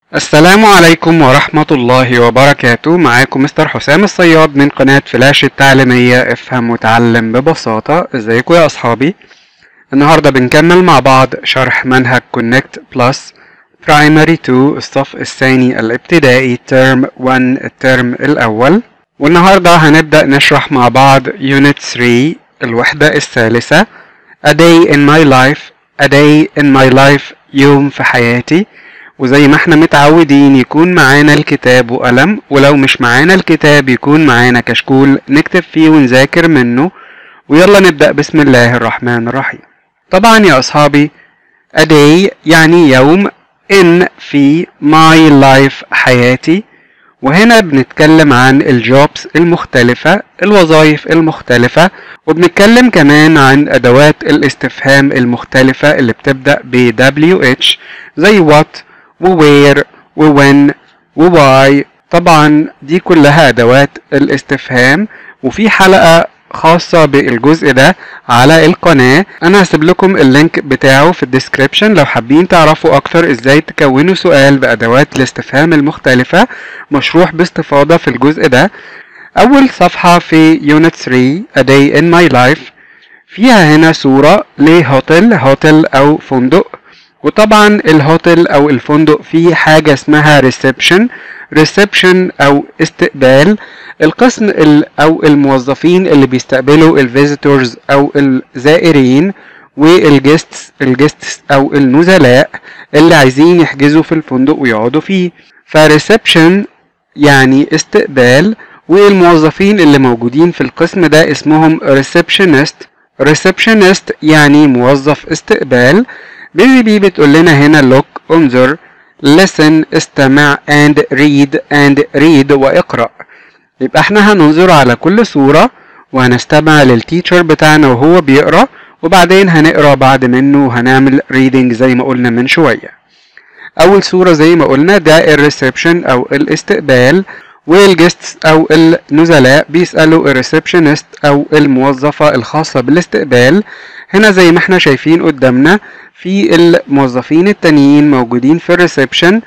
السلام عليكم ورحمة الله وبركاته معاكم مستر حسام الصياد من قناة فلاش التعليمية افهم وتعلم ببساطة ازيكم يا اصحابي النهاردة بنكمل مع بعض شرح منهج كونكت بلس برايمري 2 الصف الثاني الابتدائي ترم 1 الترم الاول والنهاردة هنبدأ نشرح مع بعض يونت 3 الوحدة الثالثة A day in my life A day in my life يوم في حياتي وزي ما احنا متعودين يكون معانا الكتاب وقلم ولو مش معانا الكتاب يكون معانا كشكول نكتب فيه ونذاكر منه ويلا نبدأ بسم الله الرحمن الرحيم طبعا يا أصحابي a day يعني يوم in في my life حياتي وهنا بنتكلم عن الجوبس المختلفة الوظائف المختلفة وبنتكلم كمان عن أدوات الاستفهام المختلفة اللي بتبدأ ب WH زي what وwhere وwhen وwhy طبعا دي كلها أدوات الاستفهام وفي حلقة خاصة بالجزء ده على القناة أنا هسيب لكم اللينك بتاعه في الديسكريبشن لو حابين تعرفوا أكتر إزاي تكونوا سؤال بأدوات الاستفهام المختلفة مشروح باستفاضة في الجزء ده أول صفحة في يونت 3 A Day in My Life فيها هنا صورة لهوتيل هوتيل أو فندق وطبعا الهوتيل أو الفندق فيه حاجة اسمها ريسبشن ريسبشن أو استقبال القسم ال أو الموظفين اللي بيستقبلوا الفيزيتورز أو الزائرين والجيستس الجيستس أو النزلاء اللي عايزين يحجزوا في الفندق ويقعدوا فيه فريسبشن يعني استقبال والموظفين اللي موجودين في القسم ده اسمهم ريسبشنست ريسبشنست يعني موظف استقبال بيبي بي بتقول لنا هنا look انظر listen استمع and read and read واقرأ يبقى احنا هننظر على كل صورة وهنستمع للتيتشر بتاعنا وهو بيقرأ وبعدين هنقرأ بعد منه وهنعمل reading زي ما قلنا من شوية أول صورة زي ما قلنا ده الريسبشن أو الاستقبال والجيستس أو النزلاء بيسألوا الريسبشنست أو الموظفة الخاصة بالاستقبال هنا زي ما احنا شايفين قدامنا في الموظفين التانيين موجودين في الريسبشن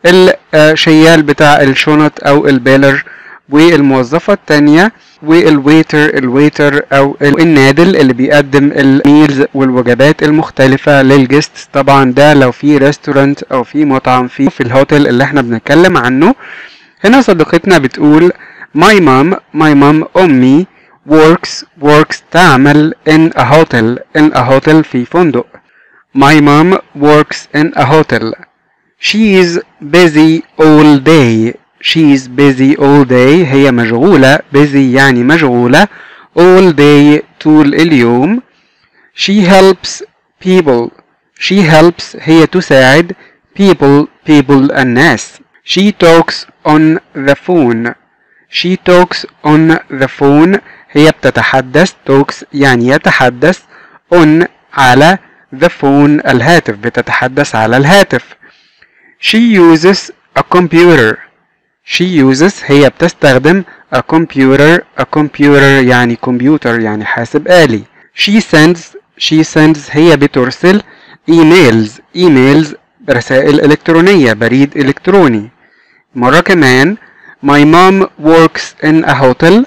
الشيال بتاع الشنط او البيلر والموظفة التانية والويتر الويتر او النادل اللي بيقدم الميلز والوجبات المختلفة للجست طبعا ده لو في ريستورانت او في مطعم في في الهوتيل اللي احنا بنتكلم عنه هنا صديقتنا بتقول my mom my mom امي works works تعمل in a hotel in a hotel في فندق My mom works in a hotel. She's busy all day. She's busy all day. هي مشغولة. busy يعني مشغولة. all day طول اليوم. She helps people. She helps هي تساعد people people الناس. She talks on the phone. She talks on the phone هي بتتحدث talks يعني يتحدث on على the phone الهاتف بتتحدث على الهاتف she uses a computer she uses هي بتستخدم a computer a computer يعني كمبيوتر يعني حاسب آلي she sends she sends هي بترسل emails emails رسائل إلكترونية بريد إلكتروني مرة كمان my mom works in a hotel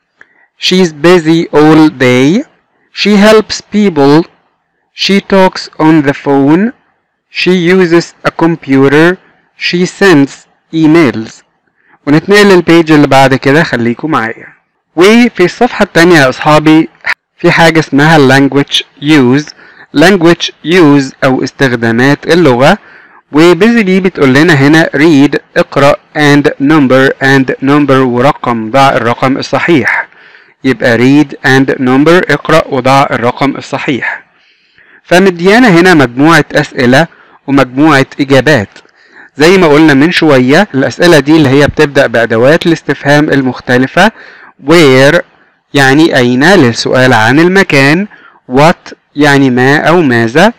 she's busy all day she helps people She talks on the phone. She uses a computer. She sends emails. ونتنقل للبيج اللي بعد كده خليكم معايا. وفي الصفحة التانية يا أصحابي في حاجة اسمها language use. language use أو استخدامات اللغة وبيزلي بتقول لنا هنا read اقرأ and number and number ورقم ضع الرقم الصحيح. يبقى read and number اقرأ وضع الرقم الصحيح. فمديانا هنا مجموعة أسئلة ومجموعة إجابات زي ما قلنا من شوية الأسئلة دي اللي هي بتبدأ بأدوات الاستفهام المختلفة where يعني أين للسؤال عن المكان what يعني ما أو ماذا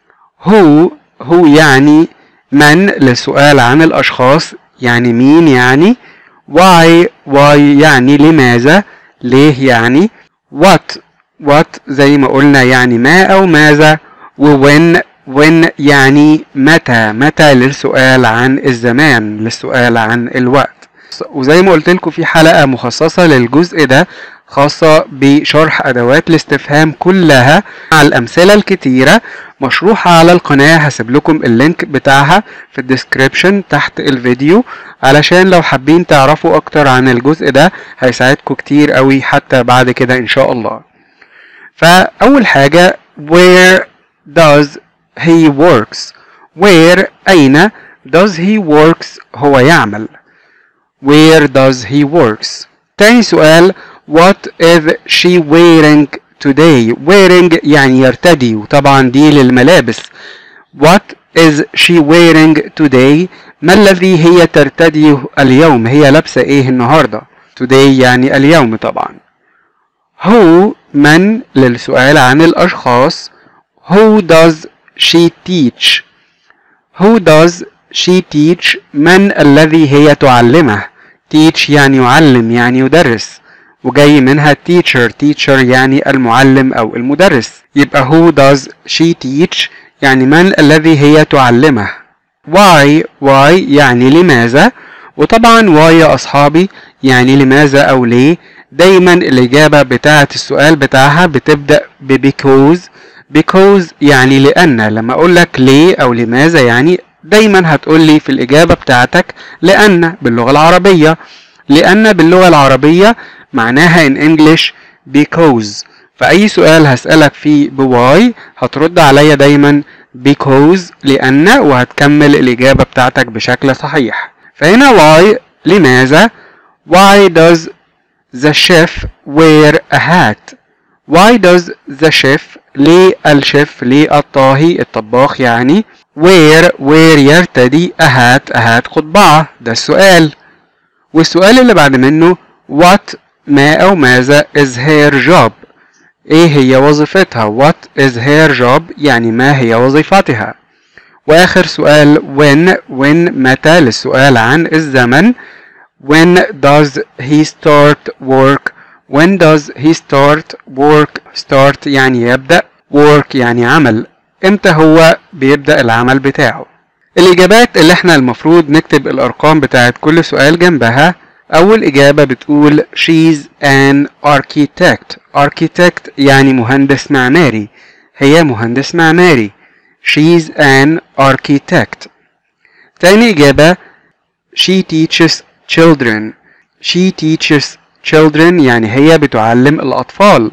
who هو يعني من للسؤال عن الأشخاص يعني مين يعني why why يعني لماذا ليه يعني what what زي ما قلنا يعني ما أو ماذا وwhen when يعني متى متى للسؤال عن الزمان للسؤال عن الوقت وزي ما قلت لكم في حلقة مخصصة للجزء ده خاصة بشرح أدوات الاستفهام كلها مع الأمثلة الكتيرة مشروحة على القناة هسيب لكم اللينك بتاعها في الديسكريبشن تحت الفيديو علشان لو حابين تعرفوا أكتر عن الجزء ده هيساعدكم كتير قوي حتى بعد كده إن شاء الله فأول حاجة where does he works where أين does he works هو يعمل where does he works تاني سؤال what is she wearing today wearing يعني يرتدي وطبعا دي للملابس what is she wearing today ما الذي هي ترتديه اليوم هي لابسة ايه النهاردة today يعني اليوم طبعا who من للسؤال عن الأشخاص who does she teach who does she teach من الذي هي تعلمه teach يعني يعلم يعني يدرس وجاي منها teacher teacher يعني المعلم أو المدرس يبقى who does she teach يعني من الذي هي تعلمه why why يعني لماذا وطبعا why يا أصحابي يعني لماذا أو ليه دايما الإجابة بتاعة السؤال بتاعها بتبدأ ب because because يعني لأن لما أقول لك ليه أو لماذا يعني دايما هتقول لي في الإجابة بتاعتك لأن باللغة العربية لأن باللغة العربية معناها in English because فأي سؤال هسألك فيه بواي هترد عليا دايما because لأن وهتكمل الإجابة بتاعتك بشكل صحيح فهنا why لماذا why does the chef wear a hat why does the chef ليه الشيف ليه الطاهي الطباخ يعني wear wear يرتدي a hat a hat قضبعة ده السؤال والسؤال اللي بعد منه what ما أو ماذا is her job ايه هي وظيفتها what is her job يعني ما هي وظيفتها واخر سؤال when when متى للسؤال عن الزمن when does he start work when does he start work start يعني يبدأ work يعني عمل امتى هو بيبدأ العمل بتاعه الإجابات اللي احنا المفروض نكتب الأرقام بتاعت كل سؤال جنبها أول إجابة بتقول she's an architect architect يعني مهندس معماري هي مهندس معماري she's an architect تاني إجابة she teaches children she teaches children يعني هي بتعلم الأطفال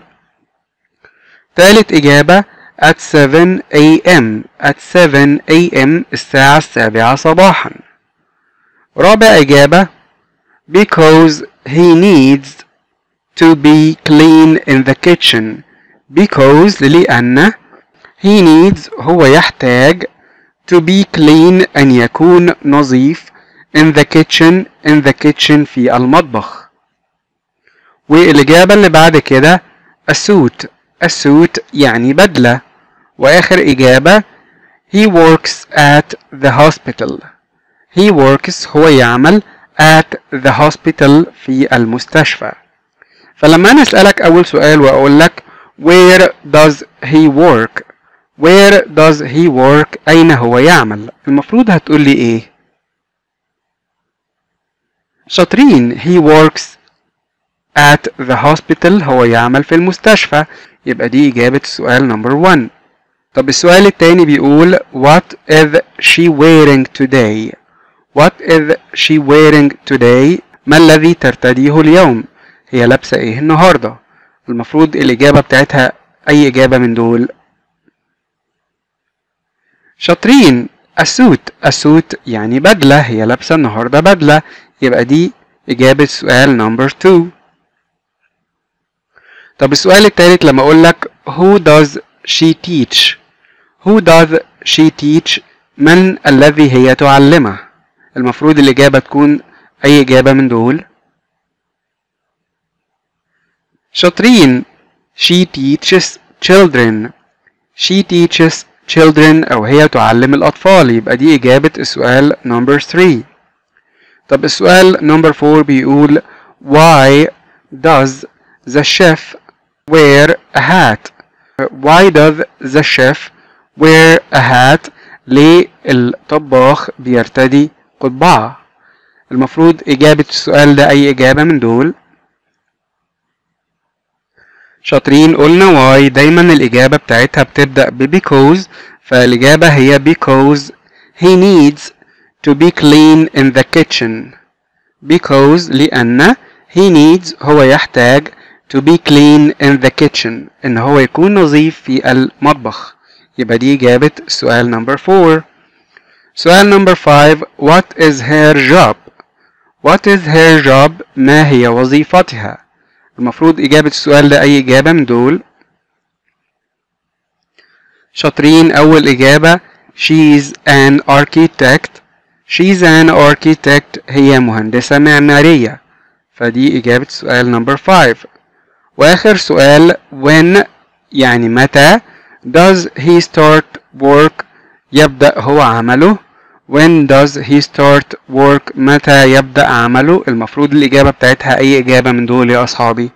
تالت إجابة at 7 a.m. at 7 a.m. الساعة السابعة صباحا رابع إجابة because he needs to be clean in the kitchen because لأن he needs هو يحتاج to be clean أن يكون نظيف in the kitchen in the kitchen في المطبخ والإجابة اللي بعد كده a suit a suit يعني بدلة وآخر إجابة he works at the hospital he works هو يعمل at the hospital في المستشفى فلما أنا أسألك أول سؤال وأقول لك where does he work where does he work أين هو يعمل المفروض هتقول لي إيه شاطرين he works at the hospital هو يعمل في المستشفى يبقى دي إجابة السؤال نمبر 1 طب السؤال التاني بيقول what is she wearing today what is she wearing today ما الذي ترتديه اليوم هي لابسة ايه النهاردة المفروض الإجابة بتاعتها أي إجابة من دول شاطرين السوت السوت يعني بدلة هي لابسة النهاردة بدلة يبقى دي إجابة سؤال نمبر 2 طب السؤال التالت لما أقول لك who does she teach who does she teach من الذي هي تعلمه المفروض الإجابة تكون أي إجابة من دول شاطرين she teaches children she teaches children أو هي تعلم الأطفال يبقى دي إجابة السؤال number 3 طب السؤال number 4 بيقول why does the chef wear a hat why does the chef wear a hat ليه الطباخ بيرتدي قبعة المفروض إجابة السؤال ده أي إجابة من دول شاطرين قلنا واي دايما الإجابة بتاعتها بتبدأ ب because فالإجابة هي because he needs to be clean in the kitchen because لأن he needs هو يحتاج to be clean in the kitchen إن هو يكون نظيف في المطبخ يبقى دي إجابة سؤال number 4 سؤال number 5 what is her job what is her job ما هي وظيفتها المفروض إجابة السؤال ده أي إجابة من دول شاطرين أول إجابة she's an architect she's an architect هي مهندسة معمارية فدي إجابة سؤال number 5 وآخر سؤال when يعني متى does he start work يبدأ هو عمله when does he start work متى يبدأ عمله المفروض الإجابة بتاعتها أي إجابة من دول يا أصحابي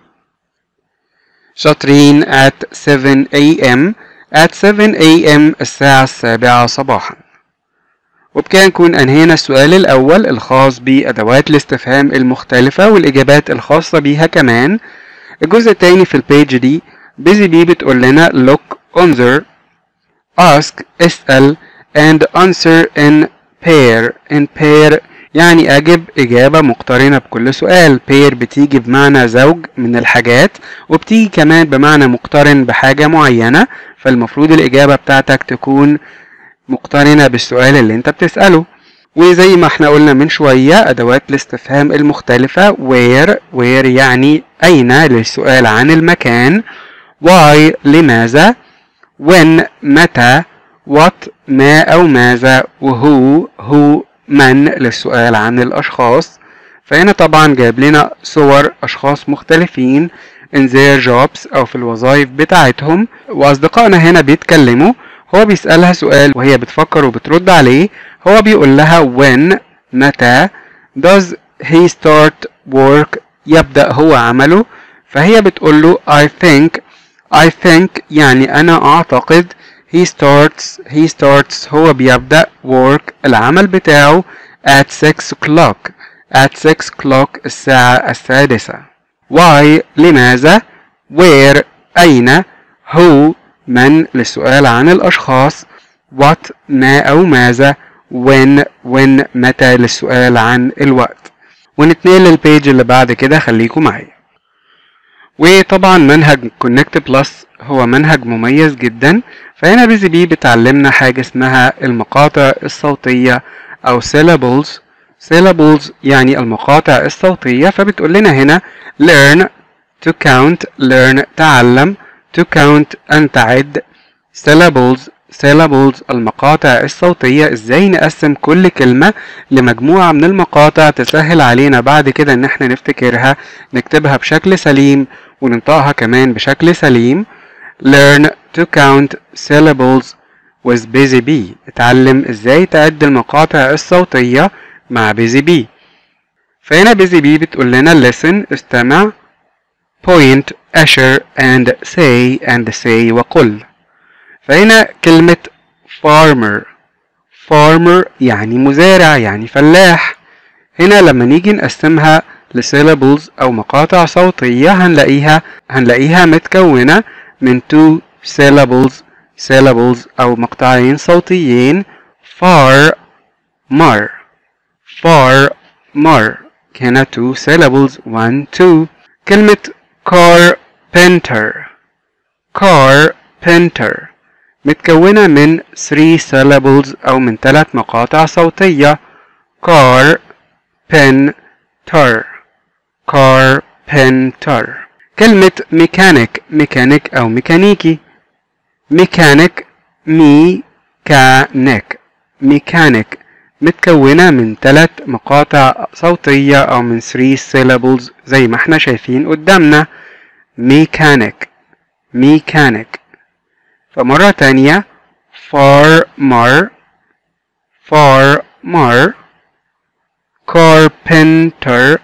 شاطرين at 7 a.m. at 7 a.m. الساعة السابعة صباحا وبكده نكون أنهينا السؤال الأول الخاص بأدوات الاستفهام المختلفة والإجابات الخاصة بيها كمان الجزء التاني في البيج دي بيزي بي بتقول لنا look انظر ask اسأل and answer in pair in pair يعني أجب إجابة مقترنة بكل سؤال pair بتيجي بمعنى زوج من الحاجات وبتيجي كمان بمعنى مقترن بحاجة معينة فالمفروض الإجابة بتاعتك تكون مقترنة بالسؤال اللي انت بتسأله وزي ما احنا قلنا من شوية أدوات الاستفهام المختلفة where where يعني أين للسؤال عن المكان why لماذا when متى what ما أو ماذا وهو هو من للسؤال عن الأشخاص فهنا طبعا جايب لنا صور أشخاص مختلفين in their jobs أو في الوظائف بتاعتهم وأصدقائنا هنا بيتكلموا هو بيسألها سؤال وهي بتفكر وبترد عليه هو بيقول لها when متى does he start work يبدأ هو عمله فهي بتقول له I think I think يعني أنا أعتقد he starts he starts هو بيبدأ work العمل بتاعه at 6 o'clock at 6 o'clock الساعة السادسة why لماذا where أين who من للسؤال عن الأشخاص what ما أو ماذا when when متى للسؤال عن الوقت ونتنقل للبيج اللي بعد كده خليكم معايا وطبعا منهج كونكت بلس هو منهج مميز جدا فهنا بيزي بي بتعلمنا حاجة اسمها المقاطع الصوتية أو syllables syllables يعني المقاطع الصوتية فبتقول لنا هنا learn to count learn تعلم to count أن تعد syllables syllables المقاطع الصوتية ازاي نقسم كل كلمة لمجموعة من المقاطع تسهل علينا بعد كده ان احنا نفتكرها نكتبها بشكل سليم وننطقها كمان بشكل سليم learn to count syllables with busy bee اتعلم ازاي تعد المقاطع الصوتية مع busy bee فهنا busy bee بتقول لنا listen استمع point أشر and say and say وقل فهنا كلمة farmer farmer يعني مزارع يعني فلاح هنا لما نيجي نقسمها لسيلابلز أو مقاطع صوتية هنلاقيها هنلاقيها متكونة من two syllables syllables أو مقطعين صوتيين far mar far mar هنا two syllables one two كلمة carpenter carpenter متكونة من three syllables أو من ثلاث مقاطع صوتية car pen tar carpenter كلمة ميكانيك ميكانيك أو ميكانيكي ميكانيك ميكانيك ميكانيك متكونة من ثلاث مقاطع صوتية أو من three syllables زي ما احنا شايفين قدامنا ميكانيك ميكانيك فمرة تانية farmer farmer carpenter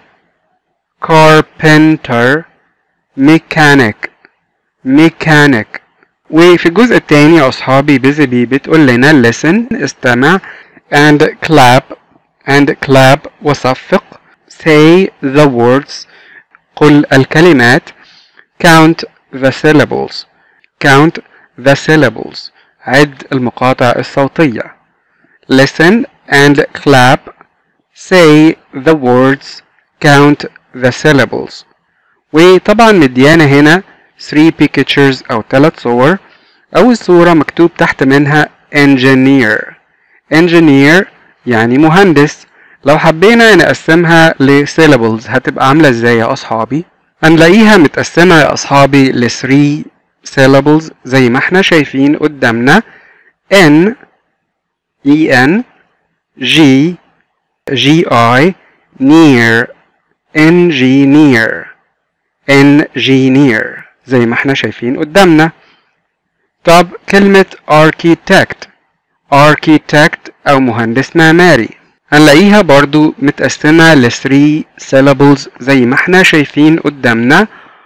carpenter mechanic mechanic وفي الجزء الثاني يا أصحابي بيزي بي بتقول لنا listen استمع and clap and clap وصفق say the words قل الكلمات count the syllables count the syllables عد المقاطع الصوتية listen and clap say the words count the syllables وطبعا مديانا هنا 3 pictures أو 3 صور أول صورة مكتوب تحت منها engineer engineer يعني مهندس لو حبينا نقسمها ل syllables هتبقى عاملة ازاي يا أصحابي هنلاقيها متقسمة يا أصحابي ل 3 syllables زي ما احنا شايفين قدامنا N E N G G I near engineer engineer زي ما احنا شايفين قدامنا طب كلمة architect architect أو مهندس معماري هنلاقيها برضو متقسمة ل 3 syllables زي ما احنا شايفين قدامنا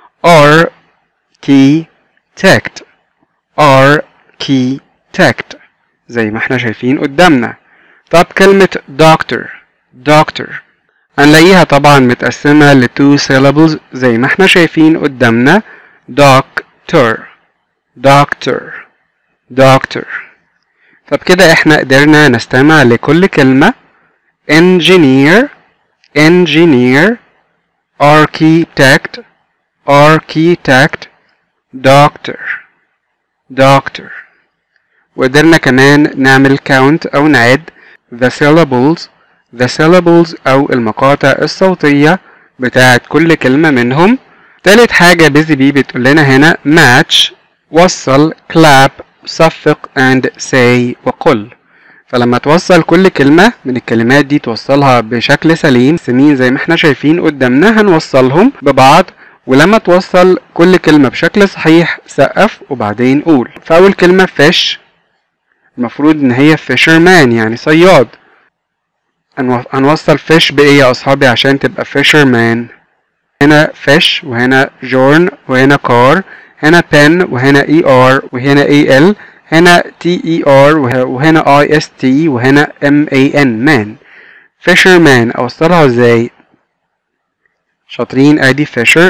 architect architect زي ما احنا شايفين قدامنا طب كلمة doctor doctor هنلاقيها طبعا متقسمة ل 2 syllables زي ما احنا شايفين قدامنا doctor doctor doctor طب كده احنا قدرنا نستمع لكل كلمة engineer engineer architect architect doctor doctor وقدرنا كمان نعمل count أو نعد the syllables the syllables أو المقاطع الصوتية بتاعت كل كلمة منهم تالت حاجة بيزي بي بتقول لنا هنا match وصل clap صفق and say وقل فلما توصل كل كلمة من الكلمات دي توصلها بشكل سليم سمين زي ما احنا شايفين قدامنا هنوصلهم ببعض ولما توصل كل كلمة بشكل صحيح سقف وبعدين قول فأول كلمة fish المفروض إن هي fisherman يعني صياد هنوصل fish بإيه يا أصحابي عشان تبقى fisherman هنا fish وهنا جورن وهنا car هنا pen وهنا er وهنا al هنا ter وهنا ist وهنا man man fisherman أوصلها ازاي شاطرين ادي fisher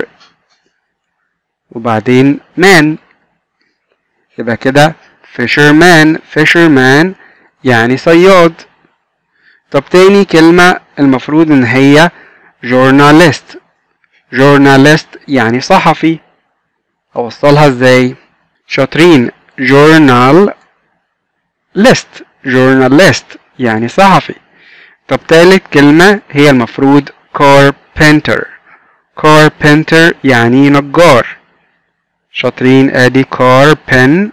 وبعدين man يبقى كده fisherman fisherman يعني صياد طب تاني كلمة المفروض ان هي journalist journalist يعني صحفي اوصلها ازاي شاطرين journal list journalist يعني صحفي طب تالت كلمة هي المفروض carpenter carpenter يعني نجار شاطرين ادي carpenter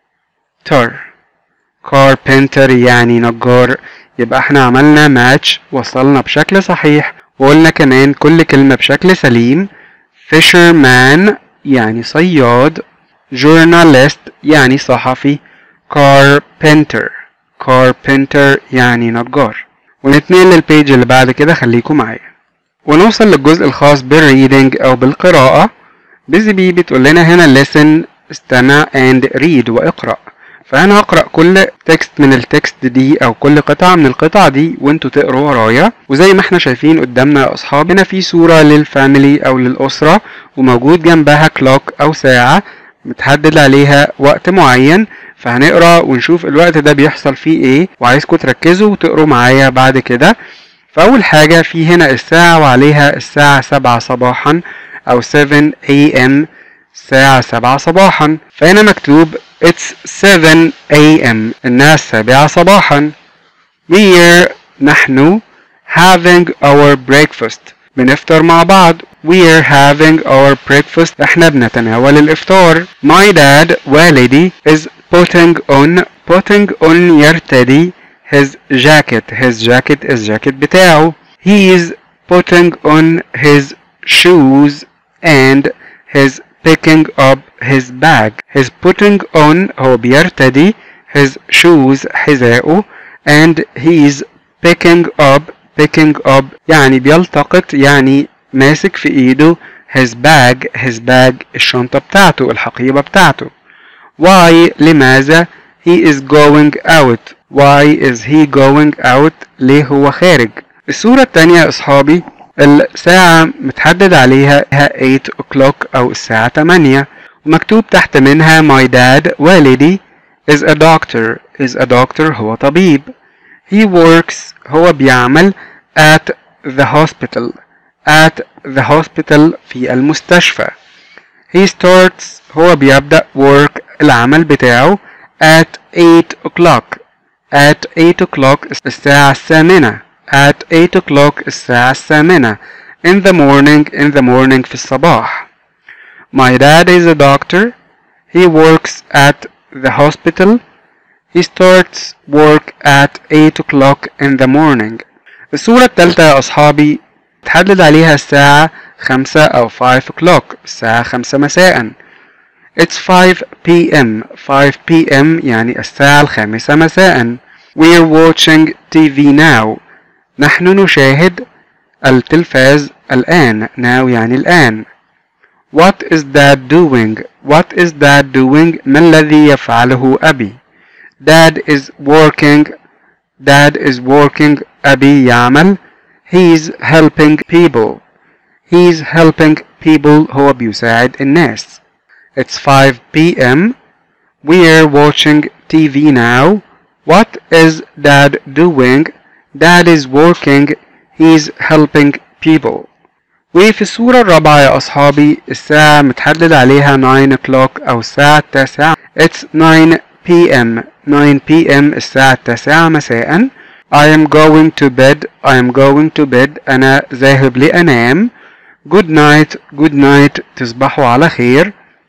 carpenter يعني نجار يبقى احنا عملنا ماتش وصلنا بشكل صحيح وقلنا كمان كل كلمة بشكل سليم fisherman يعني صياد journalist يعني صحفي carpenter carpenter يعني نجار ونتنقل للبيج اللي بعد كده خليكم معايا ونوصل للجزء الخاص بالريدنج او بالقراءة بيزي بي بتقول لنا هنا listen استمع and read واقرأ فأنا هقرأ كل تكست من التكست دي أو كل قطعة من القطع دي وانتوا تقروا ورايا وزي ما احنا شايفين قدامنا يا أصحاب هنا في صورة للفاميلي أو للأسرة وموجود جنبها كلوك أو ساعة متحدد عليها وقت معين فهنقرا ونشوف الوقت ده بيحصل فيه ايه وعايزكم تركزوا وتقروا معايا بعد كده فأول حاجة في هنا الساعة وعليها الساعة سبعة صباحا أو 7 a.m. الساعة سبعة صباحا فهنا مكتوب It's 7 a.m. إنها السابعة صباحا We're نحن having our breakfast بنفطر مع بعض We're having our breakfast احنا بنتناول الإفطار My dad والدي is putting on putting on يرتدي his jacket his jacket is jacket بتاعه He is putting on his shoes and his picking up his bag his putting on هو بيرتدي his shoes حذاءه and he's picking up picking up يعني بيلتقط يعني ماسك في ايده his bag his bag الشنطة بتاعته الحقيبة بتاعته why لماذا he is going out why is he going out ليه هو خارج الصورة التانية يا أصحابي الساعة متحدد عليها 8 o'clock أو الساعة 8 ومكتوب تحت منها my dad والدي is a doctor is a doctor هو طبيب he works هو بيعمل at the hospital at the hospital في المستشفى he starts هو بيبدأ work العمل بتاعه at 8 o'clock at 8 o'clock الساعة الثامنة at 8 o'clock الساعة الثامنة in the morning in the morning في الصباح my dad is a doctor he works at the hospital he starts work at 8 o'clock in the morning الصورة التالتة يا أصحابي تحدد عليها الساعة خمسة أو 5 o'clock الساعة خمسة مساء It's 5 p.m. 5 p.m. يعني الساعة الخامسة مساء We're watching TV now نحن نشاهد التلفاز الآن now يعني الآن What is dad doing? What is dad doing? ما الذي يفعله أبي? Dad is working Dad is working أبي يعمل He's helping people He's helping people هو بيساعد الناس It's 5 p.m. We're watching TV now. What is dad doing? Dad is working. He's helping people. وفي الصورة الرابعة يا أصحابي الساعة متحدد عليها 9 o'clock أو الساعة التاسعة It's 9 p.m. 9 p.m. الساعة التاسعة مساء I am going to bed I am going to bed أنا ذاهب لأنام Good night Good night تصبحوا على خير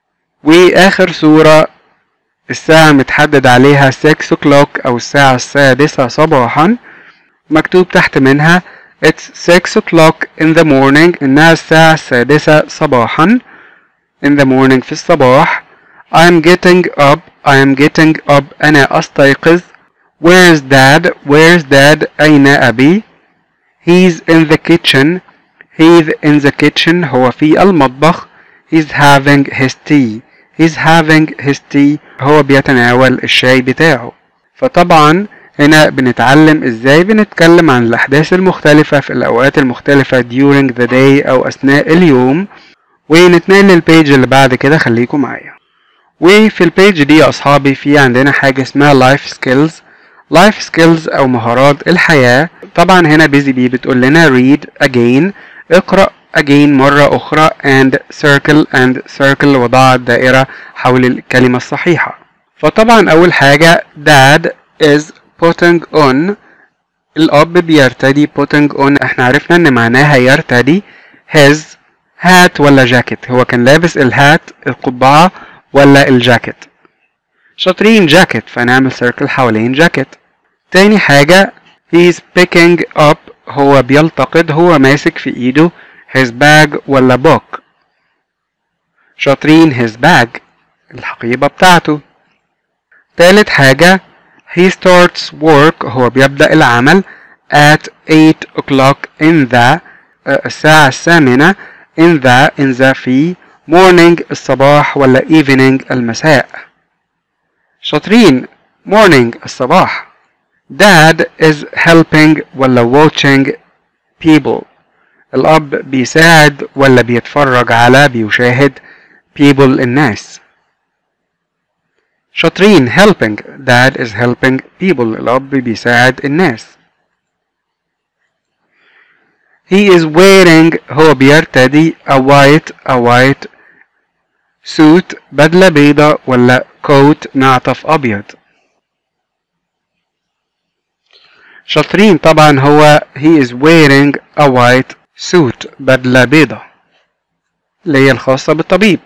وآخر صورة الساعة متحدد عليها 6 o'clock أو الساعة السادسة صباحا مكتوب تحت منها It's 6 o'clock in the morning إنها الساعة السادسة صباحا in the morning في الصباح I'm getting up I am getting up أنا أستيقظ Where's dad Where's dad أين أبي He's in the kitchen He's in the kitchen هو في المطبخ He's having his tea He's having his tea هو بيتناول الشاي بتاعه فطبعا هنا بنتعلم ازاي بنتكلم عن الاحداث المختلفة في الاوقات المختلفة during the day او اثناء اليوم ونتنقل للبيج اللي بعد كده خليكم معايا وفي البيج دي يا اصحابي في عندنا حاجة اسمها life skills life skills او مهارات الحياة طبعا هنا بيزي بي بتقول لنا read again اقرأ again مرة أخرى and circle and circle وضع الدائرة حول الكلمة الصحيحة فطبعا أول حاجة dad is putting on الأب بيرتدي putting on احنا عرفنا ان معناها يرتدي his hat ولا جاكيت هو كان لابس الهات القبعة ولا الجاكيت شاطرين جاكيت فنعمل circle حوالين جاكيت تاني حاجة he's picking up هو بيلتقط هو ماسك في ايده his bag ولا book شاطرين his bag الحقيبة بتاعته تالت حاجة he starts work هو بيبدأ العمل at 8 o'clock in the الساعة الثامنة in the in the في morning الصباح ولا evening المساء شاطرين morning الصباح dad is helping ولا watching people الأب بيساعد ولا بيتفرج على بيشاهد people الناس شاطرين helping dad is helping people الأب بيساعد الناس he is wearing هو بيرتدي a white a white suit بدلة بيضة ولا coat معطف أبيض شاطرين طبعا هو he is wearing a white suit بدلة بيضة اللي هي الخاصة بالطبيب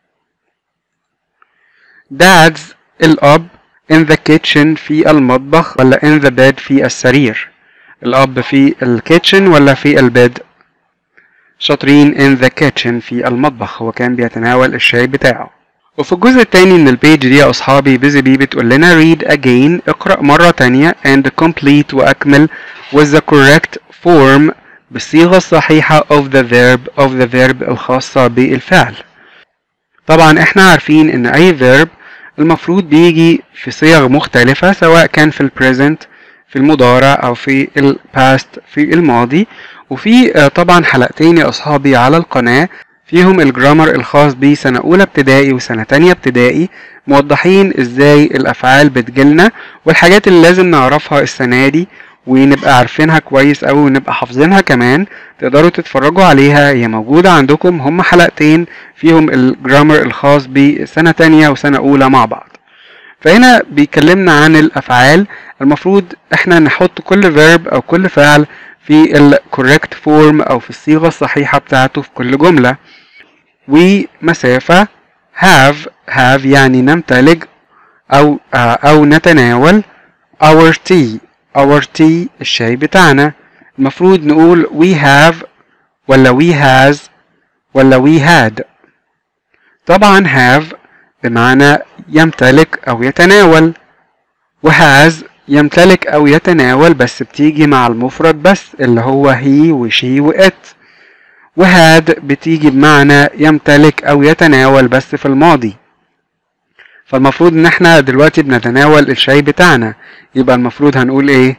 dad's الأب in the kitchen في المطبخ ولا in the bed في السرير الأب في الكيتشن ولا في البيد شاطرين in the kitchen في المطبخ هو كان بيتناول الشاي بتاعه وفي الجزء التاني من البيج دي يا أصحابي بيزي بي بتقول لنا read again اقرأ مرة تانية and complete وأكمل with the correct form بالصيغة الصحيحة of the verb of the verb الخاصة بالفعل طبعا احنا عارفين ان اي verb المفروض بيجي في صيغ مختلفة سواء كان في البريزنت في المضارع أو في الباست في الماضي وفي آه، طبعا حلقتين يا أصحابي على القناة فيهم الجرامر الخاص بسنة أولى ابتدائي وسنة تانية ابتدائي موضحين ازاي الأفعال بتجيلنا والحاجات اللي لازم نعرفها السنة دي ونبقى عارفينها كويس أوي ونبقى حافظينها كمان تقدروا تتفرجوا عليها هي موجودة عندكم هم حلقتين فيهم الجرامر الخاص بسنة تانية وسنة أولى مع بعض فهنا بيكلمنا عن الأفعال المفروض احنا نحط كل verb أو كل فعل في ال correct form أو في الصيغة الصحيحة بتاعته في كل جملة ومسافة have have يعني نمتلك أو أو نتناول our tea our tea الشاي بتاعنا المفروض نقول we have ولا we has ولا we had طبعا have بمعنى يمتلك أو يتناول وhas يمتلك أو يتناول بس بتيجي مع المفرد بس اللي هو he وشي وات وهاد بتيجي بمعنى يمتلك أو يتناول بس في الماضي فالمفروض ان احنا دلوقتي بنتناول الشاي بتاعنا يبقى المفروض هنقول ايه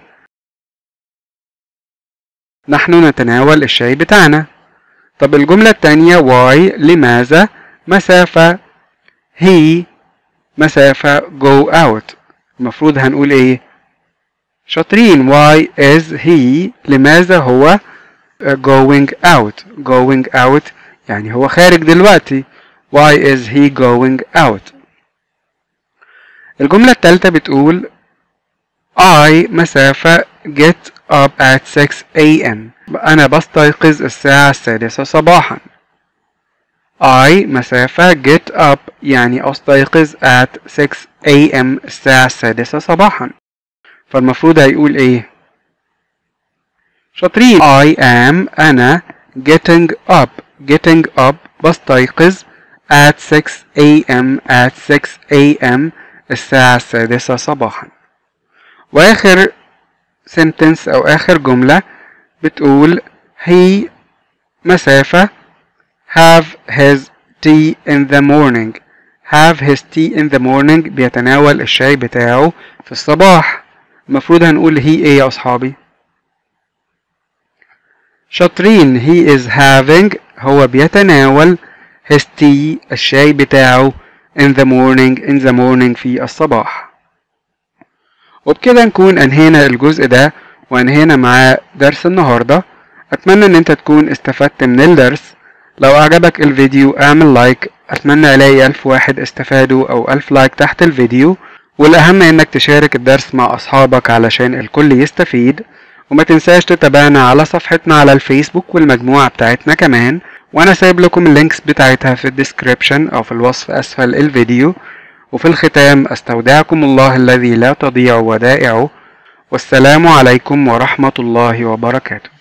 نحن نتناول الشاي بتاعنا طب الجملة التانية why لماذا مسافة he مسافة go out المفروض هنقول ايه شاطرين why is he لماذا هو going out going out يعني هو خارج دلوقتي why is he going out الجملة التالتة بتقول I مسافة get up at 6 a.m. أنا بستيقظ الساعة السادسة صباحا I مسافة get up يعني أستيقظ at 6 a.m. الساعة السادسة صباحا فالمفروض هيقول إيه شاطرين I am أنا getting up getting up بستيقظ at 6 a.m. at 6 a.m. الساعة السادسة صباحا وآخر sentence أو آخر جملة بتقول he مسافة have his tea in the morning have his tea in the morning بيتناول الشاي بتاعه في الصباح المفروض هنقول he ايه يا أصحابي شاطرين he is having هو بيتناول his tea الشاي بتاعه in the morning in the morning في الصباح وبكده نكون انهينا الجزء ده وانهينا مع درس النهاردة اتمنى ان انت تكون استفدت من الدرس لو اعجبك الفيديو اعمل لايك اتمنى الاقي الف واحد استفادوا او الف لايك تحت الفيديو والاهم انك تشارك الدرس مع اصحابك علشان الكل يستفيد وما تنساش تتابعنا على صفحتنا على الفيسبوك والمجموعة بتاعتنا كمان وانا سايب لكم اللينكس بتاعتها في الديسكريبشن او في الوصف اسفل الفيديو وفي الختام استودعكم الله الذي لا تضيع ودائعه والسلام عليكم ورحمة الله وبركاته